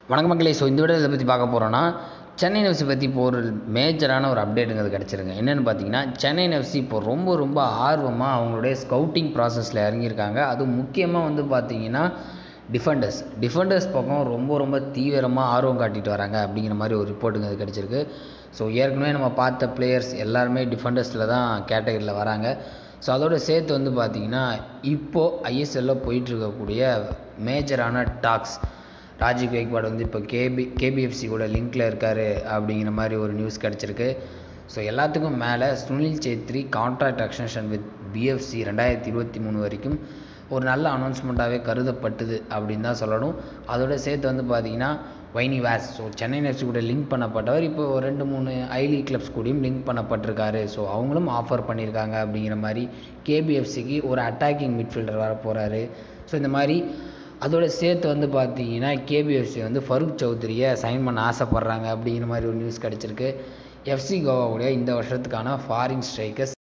வணக்க மக்களே ஸோ இந்த வீடியோ இதை பற்றி பார்க்க போகிறோன்னா சென்னை எஃப்சி பற்றி இப்போ ஒரு மேஜரான ஒரு அப்டேட்டுங்கிறது கிடச்சிருங்க என்னென்னு பார்த்தீங்கன்னா சென்னை எஃப்சி இப்போ ரொம்ப ரொம்ப ஆர்வமாக அவங்களுடைய ஸ்கவுட்டிங் ப்ராசஸில் இறங்கியிருக்காங்க அதுவும் முக்கியமாக வந்து பார்த்தீங்கன்னா டிஃபெண்டர்ஸ் டிஃபெண்டர்ஸ் பக்கம் ரொம்ப ரொம்ப தீவிரமாக ஆர்வம் காட்டிட்டு வராங்க அப்படிங்கிற மாதிரி ஒரு ரிப்போர்ட்டுங்க கிடச்சிருக்கு ஸோ ஏற்கனவே நம்ம பார்த்த பிளேயர்ஸ் எல்லாருமே டிஃபெண்டர்ஸில் தான் கேட்டகரியில் வராங்க ஸோ அதோட சேர்த்து வந்து பார்த்தீங்கன்னா இப்போது ஐஎஸ்எல்ல போயிட்டுருக்கக்கூடிய மேஜரான டாக்ஸ் ராஜீவ் கெய்க்வாட் வந்து இப்போ கேபி கேபிஎஃப்சி கூட லிங்க்கில் இருக்கார் அப்படிங்கிற மாதிரி ஒரு நியூஸ் கிடச்சிருக்கு ஸோ எல்லாத்துக்கும் மேலே Sunil Chhetri contract extension with BFC ரெண்டாயிரத்தி இருபத்தி மூணு வரைக்கும் ஒரு நல்ல அனௌன்ஸ்மெண்ட்டாகவே கருதப்பட்டது அப்படின்னு தான் சொல்லணும் அதோட சேர்த்து வந்து பார்த்தீங்கன்னா வைனி வேஸ் ஸோ சென்னை எஃப்சி கூட லிங்க் பண்ணப்பட்டவர் இப்போ ஒரு ரெண்டு மூணு ஐலி கிளப்ஸ் கூடயும் லிங்க் பண்ணப்பட்டிருக்காரு ஸோ அவங்களும் ஆஃபர் பண்ணியிருக்காங்க அப்படிங்கிற மாதிரி கேபிஎஃப்சிக்கு ஒரு அட்டாக்கிங் மிட்ஃபீல்டர் வர போகிறாரு ஸோ இந்த மாதிரி அதோட சேர்த்து வந்து பார்த்தீங்கன்னா கேபிஎஃப்சி வந்து ஃபரூக் சௌத்ரியை சைன் பண்ண ஆசைப்பட்றாங்க அப்படிங்கிற மாதிரி ஒரு நியூஸ் கிடச்சிருக்கு எஃப்சி கோவாவுடைய இந்த வருஷத்துக்கான ஃபாரின் ஸ்ட்ரைக்கர்ஸ்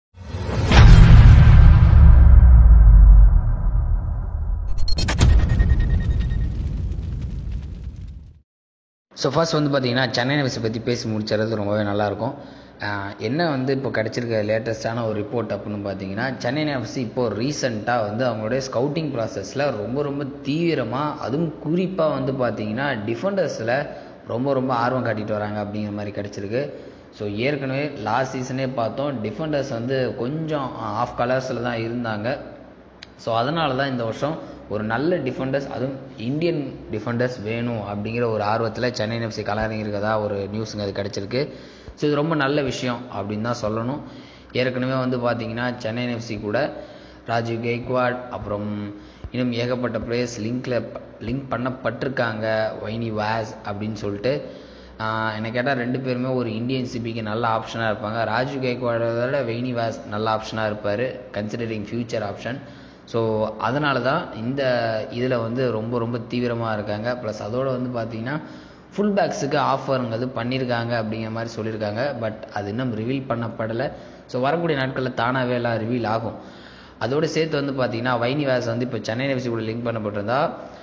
ஸோ ஃபர்ஸ்ட் வந்து பார்த்தீங்கன்னா சென்னை எஃப்சி பற்றி பேசி முடிச்சது ரொம்பவே நல்லாயிருக்கும் என்ன வந்து இப்போ கிடச்சிருக்க லேட்டஸ்ட்டான ஒரு ரிப்போர்ட் அப்படின்னு பார்த்தீங்கன்னா சென்னை எஃப்சி இப்போது ரீசெண்டாக வந்து அவங்களுடைய ஸ்கவுட்டிங் ப்ராசஸில் ரொம்ப ரொம்ப தீவிரமாக அதுவும் குறிப்பாக வந்து பார்த்தீங்கன்னா டிஃபெண்டர்ஸில் ரொம்ப ரொம்ப ஆர்வம் காட்டிட்டு வராங்க அப்படிங்கிற மாதிரி கிடச்சிருக்கு ஸோ ஏற்கனவே லாஸ்ட் சீசனே பார்த்தோம் டிஃபெண்டர்ஸ் வந்து கொஞ்சம் ஆஃப் கலர்ஸில் தான் இருந்தாங்க ஸோ அதனால தான் இந்த வருஷம் ஒரு நல்ல டிஃபெண்டர்ஸ் அதுவும் இந்தியன் டிஃபெண்டர்ஸ் வேணும் அப்படிங்கிற ஒரு ஆர்வத்தில் சென்னை எஃப்சி கலரிங்கிறதா ஒரு நியூஸுங்க அது கிடச்சிருக்கு ஸோ இது ரொம்ப நல்ல விஷயம் அப்படின்னு தான் சொல்லணும் ஏற்கனவே வந்து பார்த்தீங்கன்னா சென்னை எஃப்சி கூட ராஜீவ் கெய்க்வாட் அப்புறம் இன்னும் ஏகப்பட்ட பிளேயர்ஸ் லிங்க்கில் லிங்க் பண்ணப்பட்டிருக்காங்க வைனி வாஸ் அப்படின்னு சொல்லிட்டு என்னை கேட்டால் ரெண்டு பேருமே ஒரு இந்தியன் சிபிக்கு நல்ல ஆப்ஷனாக இருப்பாங்க ராஜீவ் கெய்க்வாடை விட வெய்னி வாஸ் நல்ல ஆப்ஷனாக இருப்பார் கன்சிடரிங் ஃபியூச்சர் ஆப்ஷன் ஸோ அதனால தான் இந்த இதில் வந்து ரொம்ப ரொம்ப தீவிரமாக இருக்காங்க ப்ளஸ் அதோடு வந்து பார்த்தீங்கன்னா ஃபுல் பேக்ஸுக்கு ஆஃபருங்கிறது பண்ணியிருக்காங்க அப்படிங்கிற மாதிரி சொல்லியிருக்காங்க பட் அது இன்னும் ரிவீல் பண்ணப்படலை ஸோ வரக்கூடிய நாட்களில் தானாகவே எல்லாம் ரிவீல் ஆகும் அதோடு சேர்த்து வந்து பார்த்தீங்கன்னா வைனி வேஸ் வந்து இப்போ சென்னை எஃப்சி கூட லிங்க் பண்ணப்பட்டிருந்தா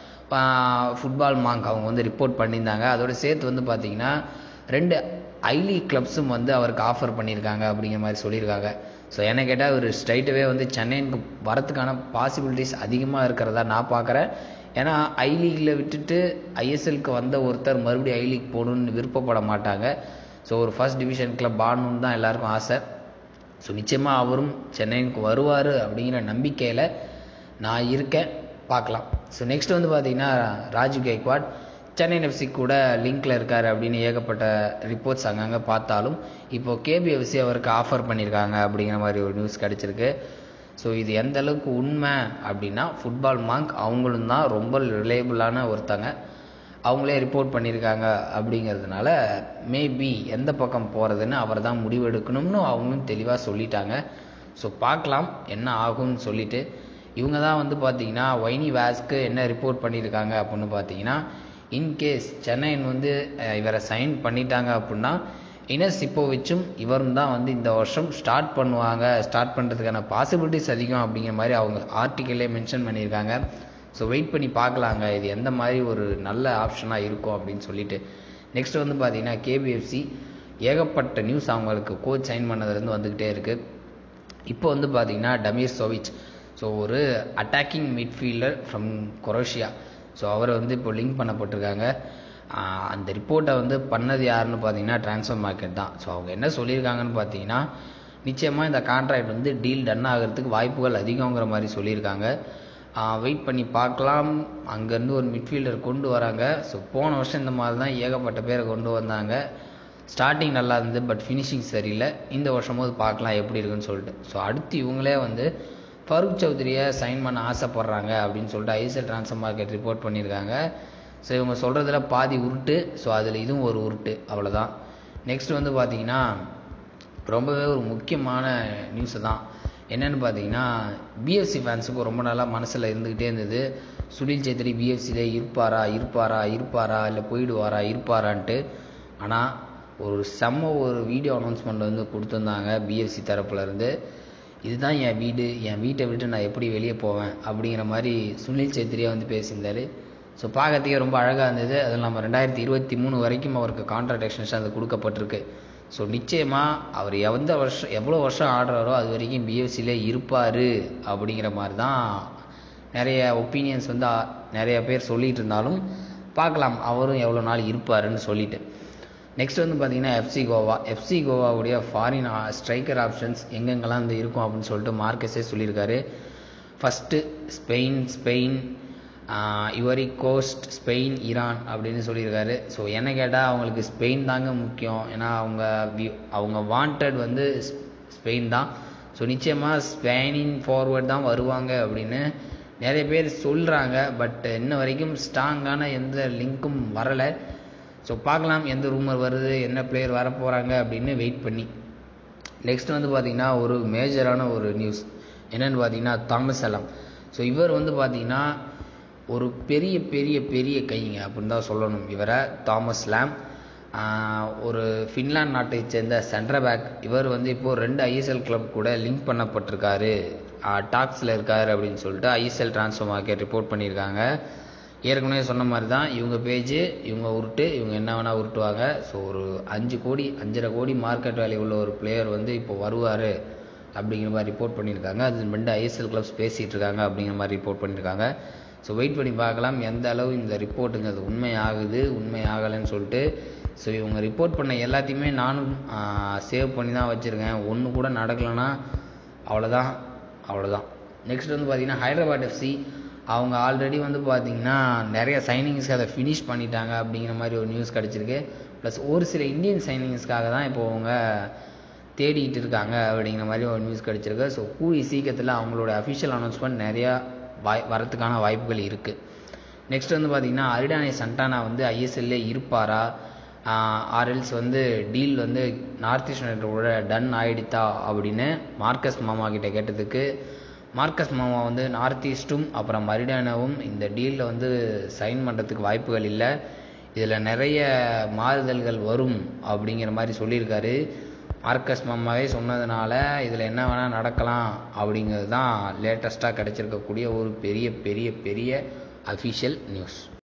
ஃபுட்பால் மாங்க் அவங்க வந்து ரிப்போர்ட் பண்ணியிருந்தாங்க அதோடு சேர்த்து வந்து பார்த்தீங்கன்னா ரெண்டு ஐலி கிளப்ஸும் வந்து அவருக்கு ஆஃபர் பண்ணியிருக்காங்க அப்படிங்கிற மாதிரி சொல்லியிருக்காங்க ஸோ என்ன கேட்டால் ஒரு ஸ்ட்ரைட்டவே வந்து சென்னைக்கு வரத்துக்கான பாசிபிலிட்டிஸ் அதிகமாக இருக்கிறதா நான் பார்க்குறேன் ஏன்னா ஐ லீக்கில் விட்டுட்டு ஐஎஸ்எல்க்கு வந்த ஒருத்தர் மறுபடியும் ஐ லீக் போகணுன்னு விருப்பப்பட மாட்டாங்க ஸோ ஒரு ஃபஸ்ட் டிவிஷன் கிளப் ஆடணுன்னு தான் எல்லாருக்கும் ஆசை ஸோ நிச்சயமாக அவரும் சென்னைக்கு வருவார் அப்படிங்கிற நம்பிக்கையில் நான் இருக்கேன் பார்க்கலாம் ஸோ நெக்ஸ்ட் வந்து பார்த்தீங்கன்னா ராஜீவ் கெய்க்வாட் சென்னை எஃப்சி கூட லிங்க்கில் இருக்கார் அப்படின்னு ஏகப்பட்ட ரிப்போர்ட்ஸ் அங்கங்கே பார்த்தாலும் இப்போது கேபிஎஃப்சி அவருக்கு ஆஃபர் பண்ணியிருக்காங்க அப்படிங்கிற மாதிரி ஒரு நியூஸ் கிடச்சிருக்கு ஸோ இது எந்த அளவுக்கு உண்மை அப்படின்னா ஃபுட்பால் மாங்க் அவங்களும் தான் ரொம்ப ரிலேபிளான ஒருத்தங்க அவங்களே ரிப்போர்ட் பண்ணியிருக்காங்க அப்படிங்கிறதுனால மேபி எந்த பக்கம் போகிறதுன்னு அவர் தான் முடிவெடுக்கணும்னு அவங்களும் தெளிவாக சொல்லிட்டாங்க ஸோ பார்க்கலாம் என்ன ஆகும்னு சொல்லிட்டு இவங்க தான் வந்து பார்த்தீங்கன்னா வைனி வேஸ்க்கு என்ன ரிப்போர்ட் பண்ணியிருக்காங்க அப்படின்னு பார்த்தீங்கன்னா இன்கேஸ் சென்னையின் வந்து இவரை சைன் பண்ணிட்டாங்க அப்படின்னா இனஸ் சிப்போவிச்சும் இவரும் தான் வந்து இந்த வருஷம் ஸ்டார்ட் பண்ணுவாங்க ஸ்டார்ட் பண்ணுறதுக்கான பாசிபிலிட்டிஸ் அதிகம் அப்படிங்கிற மாதிரி அவங்க ஆர்டிக்கல்லே மென்ஷன் பண்ணியிருக்காங்க ஸோ வெயிட் பண்ணி பார்க்கலாங்க இது எந்த மாதிரி ஒரு நல்ல ஆப்ஷனாக இருக்கும் அப்படின்னு சொல்லிட்டு நெக்ஸ்ட் வந்து பார்த்தீங்கன்னா கேபிஎஃப்சி ஏகப்பட்ட நியூஸ் அவங்களுக்கு கோச் சைன் பண்ணதுலேருந்து வந்துக்கிட்டே இருக்குது இப்போ வந்து பார்த்தீங்கன்னா டமீர் சோவிச் ஸோ ஒரு attacking midfielder from Croatia so அவரை வந்து இப்போ லிங்க் பண்ணப்பட்டிருக்காங்க அந்த ரிப்போர்ட்டை வந்து பண்ணது யாருன்னு பார்த்தீங்கன்னா ட்ரான்ஸ்ஃபர் மார்க்கெட் தான் ஸோ அவங்க என்ன சொல்லியிருக்காங்கன்னு பார்த்தீங்கன்னா நிச்சயமாக இந்த கான்ட்ராக்ட் வந்து டீல் டன் ஆகிறதுக்கு வாய்ப்புகள் அதிகங்கிற மாதிரி சொல்லியிருக்காங்க வெயிட் பண்ணி பார்க்கலாம் அங்கேருந்து ஒரு மிட்ஃபீல்டர் கொண்டு வராங்க ஸோ போன வருஷம் இந்த மாதிரி தான் ஏகப்பட்ட பேரை கொண்டு வந்தாங்க ஸ்டார்டிங் நல்லா இருந்தது பட் ஃபினிஷிங் சரியில்லை இந்த வருஷமோது பார்க்கலாம் எப்படி இருக்குன்னு சொல்லிட்டு ஸோ அடுத்து இவங்களே வந்து ஃபருக் சௌத்ரியை சைன் பண்ண ஆசைப்பட்றாங்க அப்படின்னு சொல்லிட்டு ஐஎஸ்எல் ட்ரான்ஸ்ஃபர் மார்க்கெட் ரிப்போர்ட் பண்ணியிருக்காங்க ஸோ இவங்க சொல்கிறதுல பாதி உருட்டு ஸோ அதில் இதுவும் ஒரு உருட்டு அவ்வளோதான் நெக்ஸ்ட் வந்து பார்த்தீங்கன்னா ரொம்பவே ஒரு முக்கியமான நியூஸு தான் என்னென்னு பார்த்தீங்கன்னா பிஎஃப்சி ஃபேன்ஸுக்கு ரொம்ப நாளாக மனசில் இருந்துக்கிட்டே இருந்தது சுனில் சேத்ரி பிஎஃப்சியிலே இருப்பாரா இருப்பாரா இருப்பாரா இல்லை போயிடுவாரா இருப்பாரான்ட்டு ஆனால் ஒரு செம்ம ஒரு வீடியோ அனௌன்ஸ்மெண்ட் வந்து கொடுத்துருந்தாங்க பிஎஃப்சி தரப்புலேருந்து இதுதான் என் வீடு என் வீட்டை விட்டு நான் எப்படி வெளியே போவேன் அப்படிங்கிற மாதிரி சுனில் சேத்ரியா வந்து பேசியிருந்தார் ஸோ பார்க்கறதுக்கே ரொம்ப அழகாக இருந்தது அது இல்லாமல் ரெண்டாயிரத்தி இருபத்தி மூணு வரைக்கும் அவருக்கு கான்ட்ராக்ட் எக்ஸ்டென்ஷன் அது கொடுக்கப்பட்டிருக்கு ஸோ நிச்சயமாக அவர் எந்த வருஷம் எவ்வளோ வருஷம் ஆடுறாரோ அது வரைக்கும் பிஎஃப்சியிலே இருப்பார் அப்படிங்கிற மாதிரி தான் நிறைய ஒப்பீனியன்ஸ் வந்து ஆ- நிறைய பேர் சொல்லிட்டு இருந்தாலும் பார்க்கலாம் அவரும் எவ்வளோ நாள் இருப்பாருன்னு சொல்லிட்டு நெக்ஸ்ட் வந்து பார்த்தீங்கன்னா எஃப்சி கோவா எஃப்சி கோவாவுடைய ஃபாரின் ஸ்ட்ரைக்கர் ஆப்ஷன்ஸ் எங்கெங்கெல்லாம் வந்து இருக்கும் அப்படின்னு சொல்லிட்டு மார்க்கஸே சொல்லியிருக்காரு first Spain Spain Ivory Coast Spain Iran அப்படின்னு சொல்லியிருக்காரு ஸோ என்ன கேட்டால் அவங்களுக்கு ஸ்பெயின் தாங்க முக்கியம் ஏன்னா அவங்க வி- அவங்க வாண்டட் வந்து ஸ்- ஸ்பெயின் தான் ஸோ நிச்சயமாக ஸ்பெயினின் ஃபார்வர்ட் தான் வருவாங்க அப்படின்னு நிறைய பேர் சொல்கிறாங்க பட் இன்ன வரைக்கும் ஸ்ட்ராங்கான எந்த லிங்க்கும் வரலை ஸோ பார்க்கலாம் எந்த ரூமர் வருது என்ன பிளேயர் வர போகிறாங்க அப்படின்னு வெயிட் பண்ணி நெக்ஸ்ட் வந்து பார்த்தீங்கன்னா ஒரு மேஜரான ஒரு நியூஸ் என்னன்னு பார்த்தீங்கன்னா தாமஸ் அலாம் ஸோ இவர் வந்து பார்த்தீங்கன்னா ஒரு பெரிய பெரிய பெரிய கைங்க அப்படின்னு தான் சொல்லணும் இவரை தாமஸ் லாம் ஆஹ் ஒரு ஃபின்லாந்து நாட்டை சேர்ந்த சென்ட்ரல் பேக் இவர் வந்து இப்போது ரெண்டு ஐஎஸ்எல் கிளப் கூட லிங்க் பண்ணப்பட்டிருக்காரு டாக்ஸில் இருக்காரு அப்படின்னு சொல்லிட்டு ஐஎஸ்எல் ட்ரான்ஸ்ஃபர் மார்க்கெட் ரிப்போர்ட் பண்ணியிருக்காங்க ஏற்கனவே சொன்ன மாதிரி தான் இவங்க பேஜ் இவங்க உருட்டு இவங்க என்ன வேணால் உருட்டுவாங்க ஸோ ஒரு அஞ்சு கோடி அஞ்சரை கோடி மார்க்கெட் வேல்யூ உள்ள ஒரு பிளேயர் வந்து இப்போ வருவார் அப்படிங்கிற மாதிரி ரிப்போர்ட் பண்ணியிருக்காங்க அது ரெண்டு ஐஎஸ்எல் கிளப்ஸ் பேசிகிட்டு இருக்காங்க அப்படிங்கிற மாதிரி ரிப்போர்ட் பண்ணியிருக்காங்க ஸோ வெயிட் பண்ணி பார்க்கலாம் எந்த அளவு இந்த ரிப்போர்ட்டுங்கிறது உண்மை ஆகுது உண்மை ஆகலைன்னு சொல்லிட்டு ஸோ இவங்க ரிப்போர்ட் பண்ண எல்லாத்தையுமே நானும் சேவ் பண்ணி தான் வச்சுருக்கேன் ஒன்று கூட நடக்கலைன்னா அவ்வளோதான் அவ்வளோதான் நெக்ஸ்ட் வந்து பார்த்தீங்கன்னா ஹைதராபாத் எஃப்சி அவங்க ஆல்ரெடி வந்து பார்த்தீங்கன்னா நிறைய சைனிங்ஸ்க்கு அதை ஃபினிஷ் பண்ணிட்டாங்க அப்படிங்கிற மாதிரி ஒரு நியூஸ் கிடச்சிருக்கு ப்ளஸ் ஒரு சில இந்தியன் சைனிங்ஸ்க்காக தான் இப்போ அவங்க தேடிக்கிட்டு இருக்காங்க அப்படிங்கிற மாதிரி ஒரு நியூஸ் கிடச்சிருக்கு ஸோ கூடி சீக்கிரத்தில் அவங்களோட அஃபிஷியல் அனௌன்ஸ்மெண்ட் நிறையா வாய் வரத்துக்கான வாய்ப்புகள் இருக்குது நெக்ஸ்ட் வந்து பார்த்தீங்கன்னா அரிடானே சண்டானா வந்து ஐஎஸ்எல்லே இருப்பாரா ஆர்எல்ஸ் வந்து டீல் வந்து நார்த் ஈஸ்ட் யுனைட்டோட டன் ஆயிடுதா அப்படின்னு மார்க்கஸ் மாமா கிட்ட கேட்டதுக்கு மார்க்கஸ் மாமா வந்து நார்த் ஈஸ்ட்டும் அப்புறம் மரிடானாவும் இந்த டீலில் வந்து சைன் பண்ணுறதுக்கு வாய்ப்புகள் இல்லை இதில் நிறைய மாறுதல்கள் வரும் அப்படிங்கிற மாதிரி சொல்லியிருக்காரு மார்க்கஸ் மாமாவே சொன்னதுனால இதில் என்ன வேணால் நடக்கலாம் அப்படிங்கிறது தான் லேட்டஸ்ட்டாக கிடச்சிருக்கக்கூடிய ஒரு பெரிய பெரிய பெரிய அஃபிஷியல் நியூஸ்